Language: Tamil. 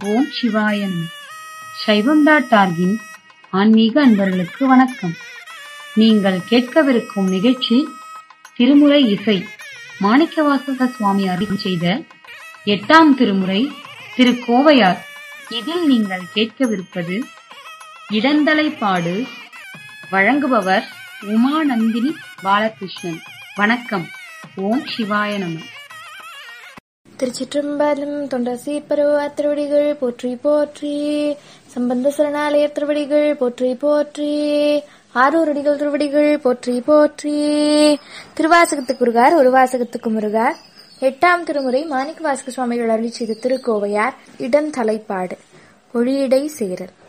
ஓம் சிவாயன் சைவம் டாட் ஆர்கின் ஆன்மீக அன்பர்களுக்கு வணக்கம் நீங்கள் கேட்கவிருக்கும் நிகழ்ச்சி திருமுறை இசை மாணிக்கவாசக சுவாமி அருள் செய்த எட்டாம் திருமுறை திருக்கோவையார் இதில் நீங்கள் கேட்கவிருப்பது இடந்தலைப்பாடு வழங்குபவர் உமாநந்தினி பாலகிருஷ்ணன் வணக்கம் ஓம் சிவாய நம திருச்சிற்றம்பலம் தொண்டசி பருவ திருவடிகள் போற்றி போற்றி சம்பந்த சரணாலய திருவடிகள் போற்றி போற்றி ஆரூரடிகள் திருவடிகள் போற்றி போற்றி திருவாசகத்துக்கு முருகார் ஒரு வாசகத்துக்கு முருகார் எட்டாம் திருமுறை மாணிக்க வாசக சுவாமிகள் அருளி செய்த திருக்கோவையார் இடந்தலைப்பாடு ஒளியிடை சேரல்